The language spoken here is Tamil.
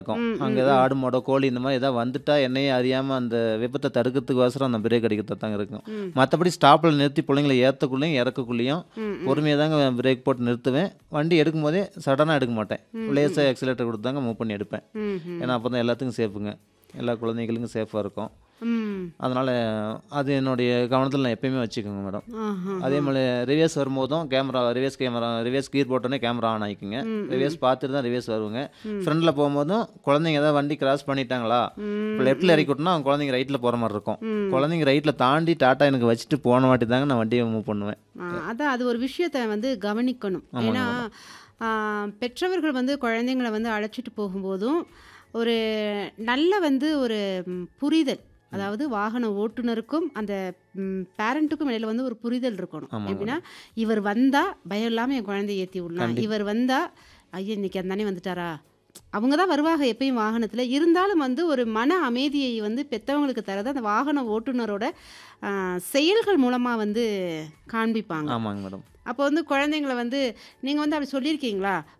இருக்கும் ம், அங்கே ம், ஏதாவது ம். ஆடு மாடோ கோழி இந்த மாதிரி ஏதாவது வந்துட்டா என்னையே அறியாமல் அந்த விபத்தை தடுக்கிறதுக்கோசரம் அந்த பிரேக் அடிக்கிறது தாங்க இருக்கும் ம். மற்றபடி ஸ்டாப்பில் நிறுத்தி பிள்ளைங்களை ஏற்றக்குள்ளேயும் இறக்கக்குள்ளேயும் ம், ம். பொறுமையாக தாங்க பிரேக் போட்டு நிறுத்துவேன் வண்டி எடுக்கும் போதே சடனாக எடுக்க மாட்டேன் ம், லேசாக எக்ஸலேட்டர் கொடுத்து தாங்க மூவ் பண்ணி எடுப்பேன் ம், ம். ஏன்னா அப்போ தான் எல்லாத்துக்கும் சேஃபுங்க எல்லா குழந்தைகளுக்கும் சேஃபாக இருக்கும் ம். அதனால் அது என்னுடைய கவனத்தில் நான் எப்பயுமே வச்சுக்கோங்க மேடம் ஆஹா. அதே மாதிரி ரிவேஸ் வரும்போதும் கேமரா ரிவேஸ் கேமரா ரிவேஸ் கீர் போட்டோன்னே கேமரா ஆன் ஆகிக்குங்க ம், ரிவேஸ் பார்த்துட்டு தான் ரிவேஸ் வருவாங்க ம். ஃப்ரண்ட்டில் போகும்போதும் குழந்தைங்க ஏதாவது வண்டி கிராஸ் பண்ணிட்டாங்களா ம், இப்போ லெஃப்ட்டில் இறக்கி விட்டோம்னா அவங்க குழந்தைங்க ரைட்டில் போகிற மாதிரி இருக்கும் ம். குழந்தைங்க ரைட்டில் தாண்டி டாட்டா எனக்கு வச்சுட்டு போன வாட்டி தாங்க நான் வண்டியை மூவ் பண்ணுவேன் ஆ, அதான் அது ஒரு விஷயத்தை வந்து கவனிக்கணும் ஆமாங்க ஏன்னா ஆ, பெற்றவர்கள் வந்து குழந்தைங்களை வந்து அழைச்சிட்டு போகும்போதும் ஒரு நல்ல வந்து ஒரு ம், புரிதல் அதாவது வாகன ஓட்டுநருக்கும் அந்த பேரண்ட்டுக்கும் இடையில வந்து ஒரு புரிதல் இருக்கணும் ஆமாங்க எப்படின்னா இவர் வந்தா பயம் இல்லாமல் என் குழந்தைய ஏற்றி விடலாம் கண்டிப்பா. இவர் வந்தா ஐயா இன்னைக்கு அந்த அண்ணே வந்துட்டாரா அவங்க தான் வருவாங்க எப்பயும் வாகனத்தில் இருந்தாலும் வந்து ஒரு மன அமைதியை வந்து பெற்றவங்களுக்கு தரது அந்த வாகன ஓட்டுநரோட ஆ, செயல்கள் மூலமாக வந்து காண்பிப்பாங்க ஆமாங்க மேடம் அப்போ வந்து குழந்தைங்கள வந்து நீங்கள் வந்து அப்படி சொல்லியிருக்கீங்களா